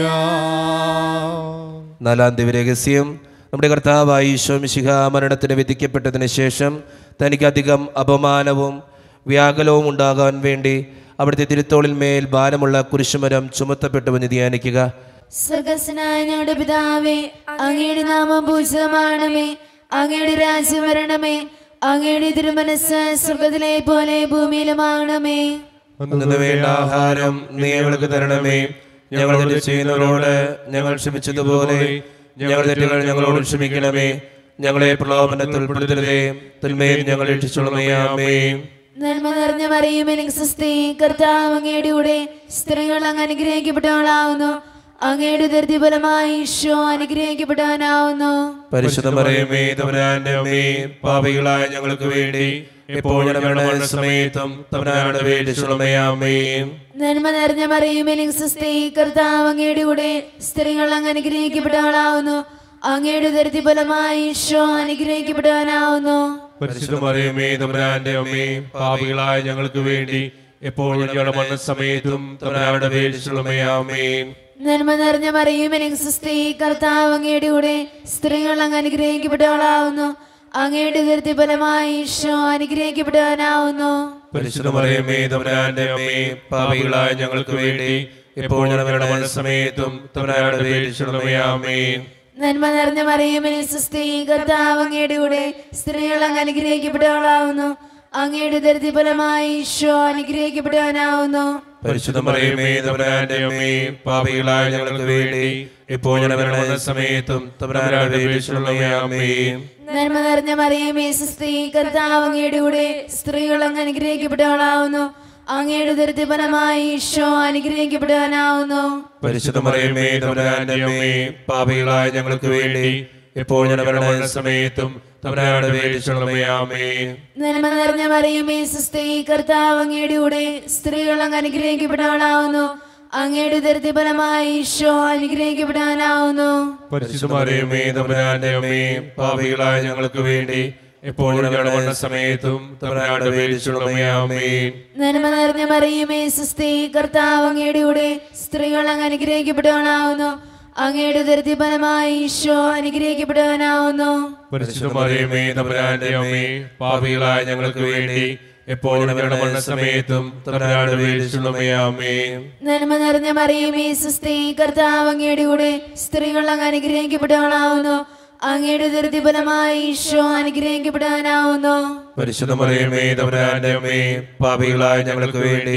[SPEAKER 2] നാലാം ദിവരഹസ്യം നമ്മുടെ കർത്താവായ ഈശോ മിശിഹ മരണത്തിന് വിധിക്കപ്പെട്ടതിന് ശേഷം തനിക്കധികം അപമാനവും വ്യാകുലവും ഉണ്ടാകാൻ വേണ്ടി അവിടുത്തെ തിരുത്തോളിൽ മേൽ ഭാരമുള്ള കുരിശുമരം ചുമത്തപ്പെട്ടുവെന്ന് ധ്യാനിക്കുക
[SPEAKER 3] സ്വർഗസ്നായ ഞങ്ങളുടെ പിതാവേ അങ്ങയുടെ നാമം പൂജിതമാണമേ അങ്ങയുടെ രാജ്യം വരണമേ അങ്ങയുടെ തിരുമനസ് സ്വർഗത്തിലെ പോലെ ഭൂമിയിലുമാകണമേ
[SPEAKER 2] അന്നു വേണ്ട ആഹാരം നീ ഞങ്ങൾക്ക് തരണമേ ഞങ്ങൾ തെറ്റ് ചെയ്യുന്നവരോട് ഞങ്ങൾ ക്ഷമിച്ചതുപോലെ ഞങ്ങളുടെ തെറ്റുകൾ ഞങ്ങളോട് ക്ഷമിക്കണമേ ഞങ്ങളെ പ്രലോഭനത്തിൽ ഉൾപ്പെടുത്തരുതേ തിന്മയിൽ ഞങ്ങൾ രക്ഷിച്ചുള്ളമേ
[SPEAKER 3] നന്മ നിറഞ്ഞ മറിയും എനിക്ക് സുസ്തി കർത്താവ് അങ്ങയുടെ കൂടെ സ്ത്രീകൾ അങ്ങ് അനുഗ്രഹിക്കപ്പെട്ടവളാവുന്നു അങ്ങയുടെ ദൃതി ഫലമായി ഈശോ അനുഗ്രഹിക്കപ്പെട്ടവനാവുന്നു
[SPEAKER 2] പരിശുദ്ധ
[SPEAKER 1] മറിയമേ തമ്പുരാന്റെ അമ്മേ പാപികളായ ഞങ്ങൾക്ക് വേണ്ടി എപ്പോഴും ഞങ്ങളുടെ സമയത്തും തമ്പുരാന്റെ വേണ്ടിച്ചുള്ളമേ അമ്മേ
[SPEAKER 3] നന്മ നിറഞ്ഞ മറിയും എനിക്ക് സുസ്തി കർത്താവ് അങ്ങയുടെ കൂടെ സ്ത്രീകൾ അങ്ങ് അനുഗ്രഹിക്കപ്പെട്ടവളാവുന്നു അങ്ങയുടെ ദൃതി ഫലമായി ഈശോ അനുഗ്രഹിക്കപ്പെട്ടവനാവുന്നു
[SPEAKER 1] പരിശുദ്ധ മറിയമേ തമ്പുരാന്റെ അമ്മേ പാപികളായ ഞങ്ങൾക്ക് വേണ്ടി എപ്പോഴും ഞങ്ങളുടെ മരണസമയത്തും തമ്പുരാന്റെ വേണ്ടിച്ചുള്ളമേ അമ്മേ
[SPEAKER 3] നന്മ നിറഞ്ഞ മറിയും എനിക്ക് സുസ്തി കർത്താവ് അങ്ങയുടെ കൂടെ സ്ത്രീകൾ അങ്ങ് അനുഗ്രഹിക്കപ്പെട്ടവളാവുന്നു അങ്ങയുടെ ദൃതി ഫലമായി ഈശോ അനുഗ്രഹിക്കപ്പെട്ടവനാവുന്നു
[SPEAKER 1] പരിശുദ്ധ മറിയമേ തമ്പുരാന്റെ അമ്മേ പാപികളായ ഞങ്ങൾക്ക് വേണ്ടി എപ്പോഴും ഞങ്ങളുടെ മരണസമയത്തും തമ്പുരാന്റെ വേണ്ടിച്ചുള്ളമേ അമ്മേ
[SPEAKER 3] നന്മ നിറഞ്ഞ മറിയമ്മനെ സുസ്തി കർത്താവ് അങ്ങയുടെ കൂടെ സ്ത്രീകൾ അങ്ങ് അനുഗ്രഹിക്കപ്പെട്ടവളാവുന്നു അങ്ങയുടെ ദരിദ്ര ഫലമായി ഈശോ അനുഗ്രഹിക്കപ്പെട്ടവനാവുന്നു
[SPEAKER 1] പരിശുദ്ധ മറിയമേ തമ്പുരാന്റെ അമ്മേ പാപികളായ ഞങ്ങൾക്ക് വേണ്ടി എപ്പോഴും ഞങ്ങളുടെ മരണസമയത്തും തമ്പുരാന്റെ വേണ്ടിച്ചുള്ളമേ അമ്മേ
[SPEAKER 3] നന്മ നിറഞ്ഞ മറിയമ്മേ സുസ്തി കർത്താവ് അങ്ങയുടെ കൂടെ സ്ത്രീകൾ അങ്ങ് അനുഗ്രഹിക്കപ്പെട്ടവളാവുന്നു അങ്ങയുടെ ദരിദ്ര ഫലമായി ഈശോ അനുഗ്രഹിക്കപ്പെട്ടവനാവുന്നു
[SPEAKER 1] പരിശുദ്ധ മറിയമേ തമ്പുരാന്റെ അമ്മേ പാപികളായ ഞങ്ങൾക്ക് വേണ്ടി എപ്പോഴും ഞങ്ങളുടെ മരണസമയത്തും തമ്പുരാന്റെ വേണ്ടിച്ചുള്ളമേ അമ്മേ
[SPEAKER 3] നന്മ നിറഞ്ഞ മറിയമ്മേ സുസ്തി കർത്താവ് അങ്ങയുടെ കൂടെ സ്ത്രീകൾ അങ്ങ് അനുഗ്രഹിക്കപ്പെട്ടവളാവുന്നു അങ്ങയുടെ ദരിദ്ര ഫലമായി ഈശോ അനുഗ്രഹിക്കപ്പെടാനാവുന്നു
[SPEAKER 1] പരിശുദ്ധ മറിയമേ തമ്പുരാന്റെ അമ്മേ പാപികളായ ഞങ്ങൾക്ക് വേണ്ടി എപ്പോഴും ഞങ്ങളുടെ മരണസമയത്തും തമ്പുരാന്റെ വേണ്ടിച്ചുള്ളമേ അമ്മേ
[SPEAKER 3] നന്മ നിറഞ്ഞ മറിയമേ സുസ്തി കർത്താവ് അങ്ങയുടെ കൂടെ സ്ത്രീകൾ അങ്ങ് അനുഗ്രഹിക്കപ്പെട്ടവളാവുന്നു അങ്ങയുടെ ദരിദ്ര ഫലമായി ഈശോ അനുഗ്രഹിക്കപ്പെടാനാവുന്നു
[SPEAKER 1] പരിശുദ്ധ മറിയമേ തമ്പുരാന്റെ അമ്മേ പാപികളായ ഞങ്ങൾക്ക് വേണ്ടി എപ്പോഴും ഞങ്ങളുടെ മരണസമയത്തും തമ്പുരാന്റെ വേണ്ടിച്ചുള്ളമേ അമ്മേ
[SPEAKER 3] നന്മ നിറഞ്ഞ മറിയമേ സുസ്തി കർത്താവ് അങ്ങയുടെ കൂടെ സ്ത്രീകൾ അങ്ങ് അനുഗ്രഹിക്കപ്പെട്ടവളാവുന്നു അങ്ങയുടെ ദരിദ്ര ഫലമായി ഈശോ അനുഗ്രഹിക്കപ്പെടാനാവുന്നു
[SPEAKER 1] പരിശുദ്ധ മറിയമേ തമ്പുരാന്റെ അമ്മേ പാപികളായ ഞങ്ങൾക്ക് വേണ്ടി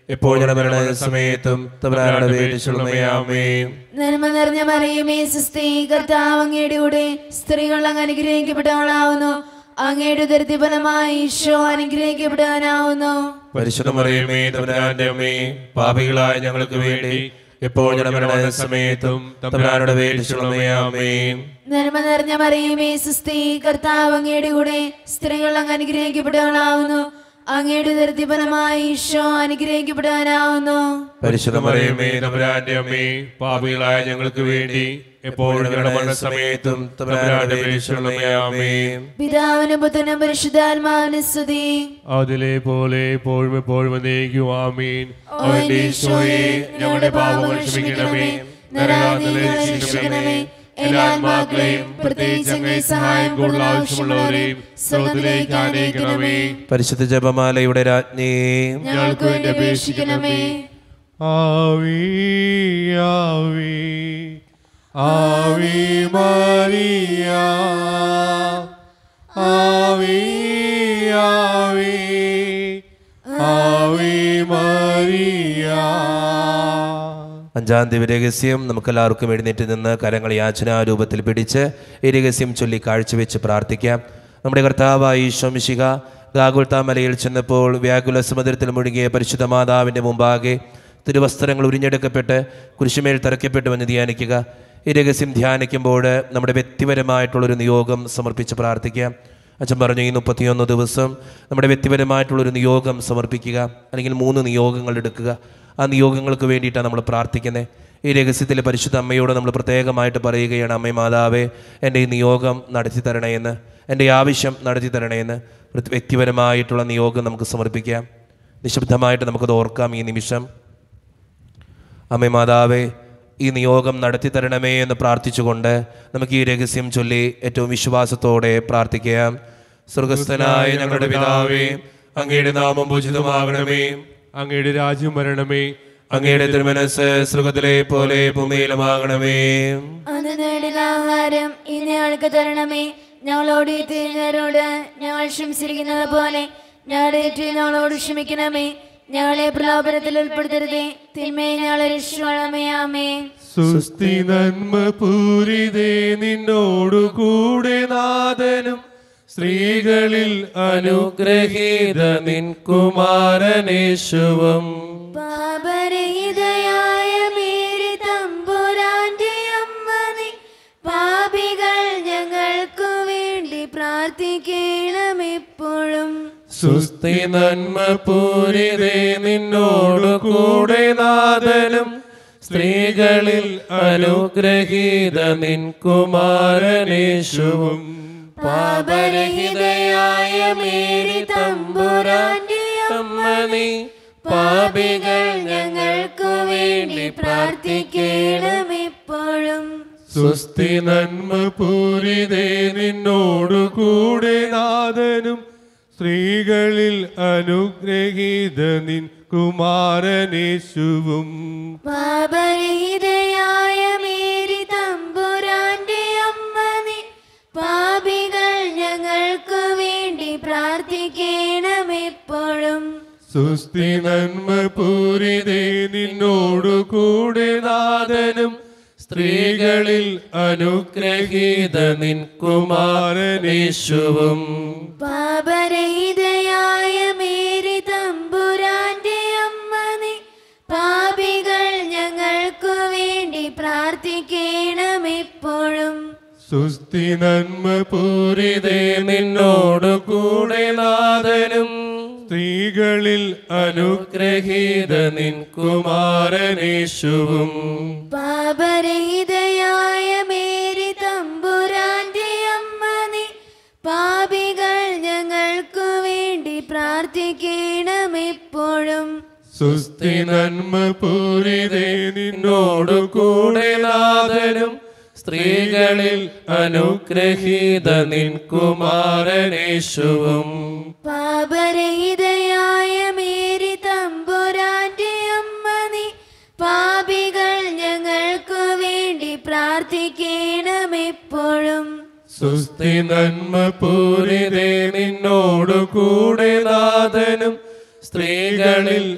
[SPEAKER 2] ഇപ്പോൾ ഞങ്ങളുടെ മരണ സമയത്തും തമ്പുരാനോട് വേദിച്ചുള്ളമയാമേ
[SPEAKER 3] നന്മ നിറഞ്ഞ മറിയമേ സുസ്ഥി കർത്താവ് അങ്ങയുടെ കൂടെ സ്ത്രീകൾ അങ്ങ് അനുഗ്രഹിക്കപ്പെട്ടവളാവുന്നു അങ്ങയുടെ ദരിദ്ര ഫലമായി ഈശോ അനുഗ്രഹിക്കപ്പെടാനാവുന്നു
[SPEAKER 2] പരിശുദ്ധ മറിയമേ തമ്പുരാന്റെ അമ്മേ പാപികളായ ഞങ്ങൾക്ക് വേണ്ടി ഇപ്പോൾ ഞങ്ങളുടെ മരണ സമയത്തും തമ്പുരാനോട് വേദിച്ചുള്ളമയാമേ
[SPEAKER 3] നന്മ നിറഞ്ഞ മറിയമേ സുസ്ഥി കർത്താവ് അങ്ങയുടെ കൂടെ സ്ത്രീകൾ അങ്ങ് അനുഗ്രഹിക്കപ്പെട്ടവളാവുന്നു അങ്ങയുടെ ദരിദ്ര ഫലമായി ഈശോ അനുഗ്രഹിക്കപ്പെടാനാവുന്നു
[SPEAKER 2] പരിശുദ്ധ മറിയമേ
[SPEAKER 1] തമ്പുരാന്റെ അമ്മേ പാപികളായ ഞങ്ങൾക്ക് വേണ്ടി എപ്പോഴും ഞങ്ങളുടെ മരണസമയത്തും തമ്പുരാന്റെ പേരിച്ചുള്ളമയാമേ
[SPEAKER 3] പിതാവിനും പുത്രനും പരിശുദ്ധാത്മാവിനും സ്തുതി
[SPEAKER 1] അതിലെ പോലെ എപ്പോഴും എപ്പോഴും എന്നേക്കും ആമീൻ
[SPEAKER 3] ഓ
[SPEAKER 1] അവന്റെ
[SPEAKER 3] ഈശോയെ, ഞങ്ങളുടെ പാപങ്ങൾ ക്ഷമിക്കണമേ നരകാഗ്നികളെ രക്ഷിക്കണമേ എല്ലാ ആത്മാക്കളെയും പ്രത്യേകിച്ച് അങ്ങേ സഹായം കൂടുതൽ ആവശ്യമുള്ളവരെയും സ്വർഗത്തിലേക്ക് ആനയിക്കണമേ
[SPEAKER 2] പരിശുദ്ധ ജപമാലയുടെ രാജ്ഞി
[SPEAKER 3] ഞങ്ങൾക്ക് വേണ്ടി അപേക്ഷിക്കണമേ
[SPEAKER 1] ആവി ആവി ആവി മരിയ ആവി ആവി ആവി മരിയ
[SPEAKER 2] അഞ്ചാം ദിവ്യ രഹസ്യം നമുക്കെല്ലാവർക്കും എഴുന്നേറ്റ് നിന്ന് കരങ്ങൾ യാചനാരൂപത്തിൽ പിടിച്ച് ഈ രഹസ്യം ചൊല്ലി കാഴ്ചവെച്ച് പ്രാർത്ഥിക്കാം നമ്മുടെ കർത്താവായ ഈശോമിശിക ഗാഗുൽത്ത മലയിൽ ചെന്നപ്പോൾ വ്യാകുല സമുദ്രത്തിൽ മുഴുകിയ പരിശുദ്ധ മാതാവിൻ്റെ മുമ്പാകെ തിരുവസ്ത്രങ്ങൾ ഉരിഞ്ഞെടുക്കപ്പെട്ട് കുരിശുമേൽ തറയ്ക്കപ്പെട്ടുവെന്ന് ധ്യാനിക്കുക ഈ രഹസ്യം ധ്യാനിക്കുമ്പോൾ നമ്മുടെ വ്യക്തിപരമായിട്ടുള്ളൊരു നിയോഗം സമർപ്പിച്ച് പ്രാർത്ഥിക്കാം അച്ഛൻ പറഞ്ഞു ഈ മുപ്പത്തിയൊന്ന് ദിവസം നമ്മുടെ വ്യക്തിപരമായിട്ടുള്ളൊരു നിയോഗം സമർപ്പിക്കുക അല്ലെങ്കിൽ മൂന്ന് നിയോഗങ്ങൾ എടുക്കുക ആ നിയോഗങ്ങൾക്ക് വേണ്ടിയിട്ടാണ് നമ്മൾ പ്രാർത്ഥിക്കുന്നത് ഈ രഹസ്യത്തിലെ പരിശുദ്ധ അമ്മയോട് നമ്മൾ പ്രത്യേകമായിട്ട് പറയുകയാണ് അമ്മേ മാതാവേ എൻ്റെ ഈ നിയോഗം നടത്തി തരണേയെന്ന് എൻ്റെ ഈ ആവശ്യം നടത്തി തരണേയെന്ന് ഒരു വ്യക്തിപരമായിട്ടുള്ള നിയോഗം നമുക്ക് സമർപ്പിക്കാം നിശബ്ദമായിട്ട് നമുക്കത് ഓർക്കാം ഈ നിമിഷം അമ്മേ മാതാവേ ഈ നിയോഗം നടത്തി തരണമേ എന്ന് പ്രാർത്ഥിച്ചുകൊണ്ട് നമുക്ക് ഈ രഹസ്യം ചൊല്ലി ഏറ്റവും വിശ്വാസത്തോടെ പ്രാർത്ഥിക്കാം സ്വർഗസ്ഥനായ ഞങ്ങളുടെ പിതാവേ അങ്ങയുടെ നാമം പൂജിതമാകണമേ
[SPEAKER 1] അങ്ങയുടെ രാജ്യം വരണമേ
[SPEAKER 2] അങ്ങയുടെ തിരുമനസ് സ്വർഗത്തിലെ പോലെ ഭൂമിയിലുമാകണമേ
[SPEAKER 3] അന്ന് നേടുന്ന ആഹാരം ഇനി ഞങ്ങൾക്ക് തരണമേ ഞങ്ങളോട് ഈ തിരിഞ്ഞവരോട് ഞങ്ങൾ ക്ഷമിച്ചിരിക്കുന്നത് പോലെ ഞങ്ങളുടെ തെറ്റ് ഞങ്ങളോട് ക്ഷമിക്കണമേ ഞങ്ങളെ പ്രലോഭനത്തിൽ ഉൾപ്പെടുത്തരുതേ തിന്മയെ ഞങ്ങളെ രക്ഷിക്കണമേ ആമേ
[SPEAKER 1] സുസ്തി നന്മ പൂരിതേ നിന്നോടു കൂടെ നാഥനും സ്ത്രീകളിൽ
[SPEAKER 2] അനുഗ്രഹീത നിൻ കുമാരനേശുവം
[SPEAKER 3] പാപരഹിതയായ മേരി തമ്പുരാന്റെ അമ്മ നീ പാപികൾ ഞങ്ങൾക്കു വേണ്ടി പ്രാർത്ഥിക്കണം എപ്പോഴും
[SPEAKER 2] സുസ്തി നന്മ പൂരിതേ നിന്നോടു കൂടെ നാഥനും സ്ത്രീകളിൽ അനുഗ്രഹീത നിൻ കുമാരനേശുവും പാപരഹിതയായ മേരി തമ്പുരാന്റെ അമ്മ നീ പാപികൾ
[SPEAKER 3] ഞങ്ങൾക്കു വേണ്ടി പ്രാർത്ഥിക്കണം എപ്പോഴും
[SPEAKER 1] സുസ്തി നന്മ പൂരിതേ നിന്നോടു കൂടെ നാഥനും സ്ത്രീകളിൽ അനുഗ്രഹീത നിൻ കുമാരനേശുവും
[SPEAKER 3] പാപരഹിതയായ മേരി തമ്പുരാന്റെ അമ്മ നീ പാപികൾ ഞങ്ങൾക്കു വേണ്ടി പ്രാർത്ഥിക്കണം എപ്പോഴും
[SPEAKER 1] സുസ്തി നന്മ പൂരിതേ നിന്നോടു കൂടെ നാഥനും സ്ത്രീകളിൽ അനുഗ്രഹീത നിൻ കുമാരനേശുവും
[SPEAKER 3] പാപരഹിതയായ മേരി തമ്പുരാന്റെ അമ്മ നീ പാപികൾ ഞങ്ങൾക്കു വേണ്ടി പ്രാർത്ഥിക്കണം എപ്പോഴും
[SPEAKER 1] സുസ്തി നന്മ പൂരിതേ
[SPEAKER 2] നിന്നോടു കൂടെ നാഥനും
[SPEAKER 1] സ്ത്രീകളിൽ
[SPEAKER 2] അനുഗ്രഹീത നിൻ കുമാരനേശുവും
[SPEAKER 3] പാപരഹിതയായ മേരി തമ്പുരാന്റെ അമ്മ നീ പാപികൾ ഞങ്ങൾക്കു വേണ്ടി പ്രാർത്ഥിക്കണം എപ്പോഴും
[SPEAKER 1] സുസ്തി നന്മ പൂരിതേ
[SPEAKER 2] നിന്നോടു കൂടെ നാഥനും സ്ത്രീകളിൽ അനുഗ്രഹീത നിൻ കുമാരനേശുവും
[SPEAKER 3] പാപരഹിതയായ മേരി തമ്പുരാന്റെ അമ്മ നീ പാപികൾ ഞങ്ങൾക്കു വേണ്ടി പ്രാർത്ഥിക്കണം എപ്പോഴും
[SPEAKER 1] സുസ്തി നന്മ പൂരിതേ
[SPEAKER 2] നിന്നോടു കൂടെ നാഥനും സ്ത്രീകളിൽ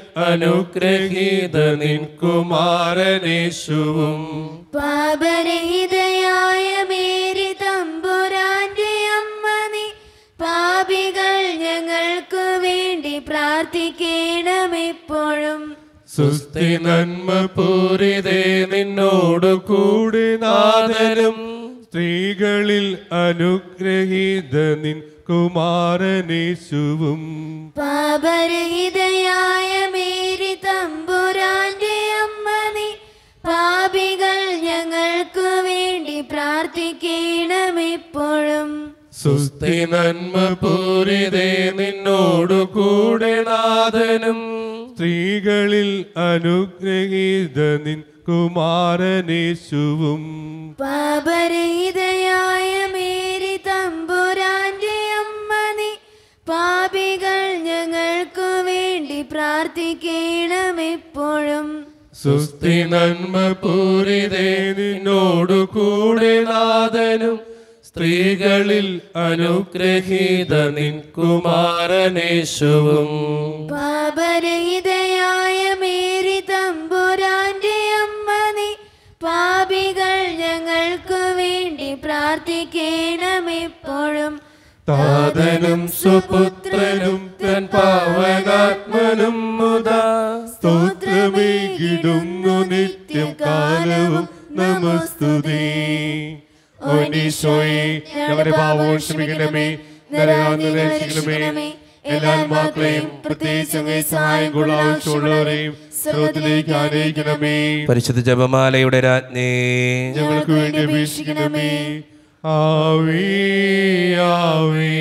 [SPEAKER 1] അനുഗ്രഹീത നിൻ കുമാരനേശുവും
[SPEAKER 3] പാപരഹിതയായ മേരി തമ്പുരാന്റെ അമ്മ നീ പാപികൾ ഞങ്ങൾക്ക് വേണ്ടി പ്രാർത്ഥിക്കണമെപ്പോഴും
[SPEAKER 1] സുസ്ഥി നന്മ പൂരിതേ നിന്നോടു കൂടി നാഥനും സ്ത്രീകളിൽ അനുഗ്രഹീത നിൻ കുമാരനേശുവും
[SPEAKER 3] പാപരഹിതയായ മേരി തമ്പുരാന്റെ അമ്മ നീ പാപികൾ ഞങ്ങൾക്ക് വേണ്ടി പ്രാർത്ഥിക്കണമെപ്പോഴും
[SPEAKER 1] സുസ്ഥി നന്മ പൂരിതേ നിന്നോടു കൂടെ നാഥനും സ്ത്രീകളിൽ അനുഗ്രഹീത നിൻ കുമാരനേശുവും
[SPEAKER 3] പാപരഹിതയായ മേരി തമ്പുരാന്റെ അമ്മ നീ പാപികൾ ഞങ്ങൾക്ക് വേണ്ടി പ്രാർത്ഥിക്കണമെപ്പോഴും
[SPEAKER 1] സുസ്ഥി നന്മ പൂരിതേ നിന്നോടു കൂടെ നാഥനും സ്ത്രീകളിൽ അനുഗ്രഹീത നിൻ കുമാരനേശുവും
[SPEAKER 3] പാപരഹിതയായ മേരി തമ്പുരാന്റെ അമ്മ നീ പാപികൾ ഞങ്ങൾക്ക് വേണ്ടി പ്രാർത്ഥിക്കണമെപ്പോഴും
[SPEAKER 1] താതനും സുപുത്രനും തൻ പാവനാത്മനും മുതാ സ്തോത്രമേകിടുന്നു നിത്യം കാലവും നമസ്തുതേ ഓനീശോയെ ഞങ്ങളുടെ പാവവും ക്ഷമിക്കണമേ നരകാന്ന് രക്ഷിക്കണമേ എല്ലാ ആത്മാക്കളെയും പ്രത്യേകിച്ച് അങ്ങേ സഹായം കൊള്ള ആവശ്യമുള്ളവരെയും സ്രോതത്തിലേക്ക് ആനയിക്കണമേ
[SPEAKER 2] പരിശുദ്ധ ജപമാലയുടെ രാജ്ഞി
[SPEAKER 1] ഞങ്ങൾക്ക് വേണ്ടി അപേക്ഷിക്കണമേ ആവേ ആവേ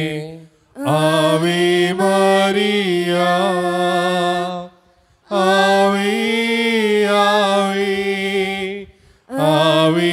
[SPEAKER 1] ആവേ മാറിയ ആവേ ആവേ ആവേ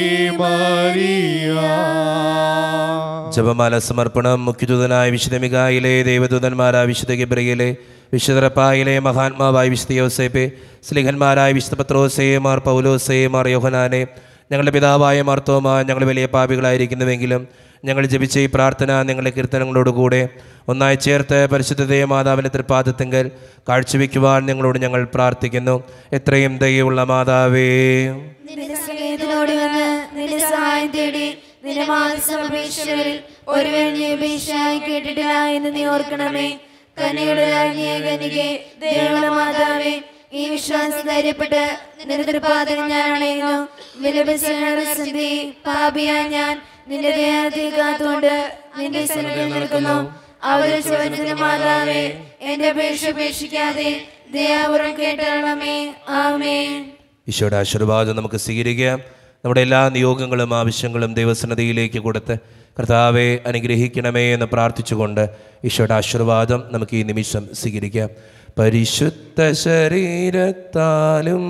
[SPEAKER 1] മാറിയ
[SPEAKER 2] ജപമാല സമർപ്പണം മുഖ്യദൂതനായ വിശുദ്ധ മികായിലെ ദേവദൂതന്മാരായ വിശുദ്ധ ഗിബ്രയിലെ വിശുദ്ധ റപ്പായിലെ മഹാത്മാവായ വിശുദ്ധ യോസേപ്പെ സ്ലിഹന്മാരായ വിശുദ്ധ പത്രോസേ മാർ പൗലോസേ മാർ യോഹനാനെ ഞങ്ങളുടെ പിതാവായ മാർത്തോമ ഞങ്ങൾ വലിയ പാപികളായിരിക്കുന്നുവെങ്കിലും ഞങ്ങൾ ജപിച്ച ഈ പ്രാർത്ഥന നിങ്ങളുടെ കീർത്തനങ്ങളോടുകൂടെ ഒന്നായി ചേർത്ത് പരിശുദ്ധതയെ മാതാവിൻ്റെ തൃപ്പാദത്തെങ്കിൽ കാഴ്ചവെക്കുവാൻ നിങ്ങളോട് ഞങ്ങൾ പ്രാർത്ഥിക്കുന്നു എത്രയും ദയുള്ള മാതാവേ
[SPEAKER 3] നിന്റെ സ്നേഹത്തിനോട് വന്ന് നിന്റെ സഹായം തേടി നിന്റെ മാനസമപേക്ഷകരിൽ ഒരുവൻ നീ അപേക്ഷയായി കേട്ടിട്ടില്ല എന്ന് നീ ഓർക്കണമേ കന്യയുടെ രാജ്ഞിയെ കന്യകെ ദൈവമുള്ള മാതാവേ ഈ വിശ്വാസം ധൈര്യപ്പെട്ട് നിന്റെ തൃപ്പാദം ഞാൻ അണയുന്നു വിലപിസന്ധി പാപിയാ ഞാൻ നിന്റെ ദേഹത്തിൽ കാത്തുകൊണ്ട് നിന്റെ സന്നിധിയിൽ നിൽക്കുന്നു അവരുടെ ചോദ്യത്തിന് മാതാവേ എന്റെ അപേക്ഷ ഉപേക്ഷിക്കാതെ ദയാപുരം കേട്ടണമേ ആമേൻ
[SPEAKER 2] ഈശോയുടെ ആശീർവാദം നമുക്ക് സ്വീകരിക്കാം നമ്മുടെ എല്ലാ നിയോഗങ്ങളും ആവശ്യങ്ങളും ദൈവസന്നതിയിലേക്ക് കൊടുത്ത് കർത്താവെ അനുഗ്രഹിക്കണമേ എന്ന് പ്രാർത്ഥിച്ചുകൊണ്ട് ഈശോയുടെ ആശീർവാദം നമുക്ക് ഈ നിമിഷം സ്വീകരിക്കാം പരിശുദ്ധ ശരീരത്താലും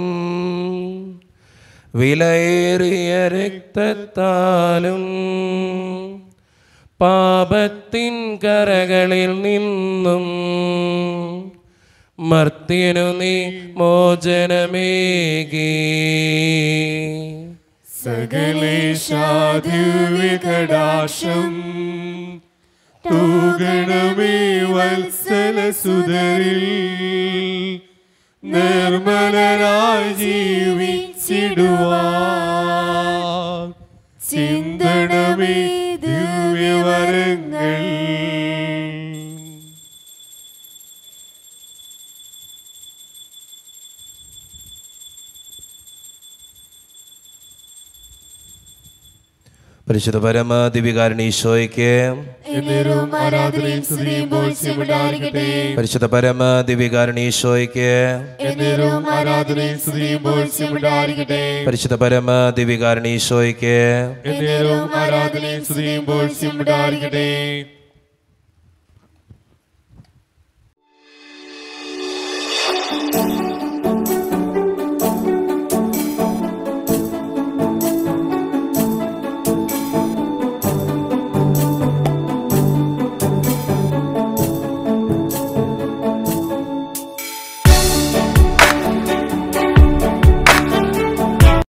[SPEAKER 2] വിലയേറിയ രക്തത്താലും പാപത്തിൻ കരകളിൽ നിന്നും മർത്യനു നീ മോചനമേകി
[SPEAKER 1] സകലേശാദിവികടാശം തൂകണമേ വത്സല സുതരിൽ നിർമ്മലരായി ജീവിച്ചിടുവാൻ ചിന്തണമേ ദിവ്യവരങ്ങൾ
[SPEAKER 2] പരിശുദ്ധ പരമ ദിവികാരണി ഈശോയ്ക്ക്
[SPEAKER 3] എന്നേരവും ആരാധനയും സ്തുതിയും ബോധ്യമുണ്ടായിരിക്കട്ടെ
[SPEAKER 2] പരിശുദ്ധ പരമ ദിവികാരണി ഈശോയ്ക്ക്
[SPEAKER 1] എന്നേരവും ആരാധനയും സ്തുതിയും ബോധ്യമുണ്ടായിരിക്കട്ടെ
[SPEAKER 2] പരിശുദ്ധ പരമ ദിവികാരണി ഈശോയ്ക്ക്
[SPEAKER 1] എന്നേരവും ആരാധനയും സ്തുതിയും ബോധ്യമുണ്ടായിരിക്കട്ടെ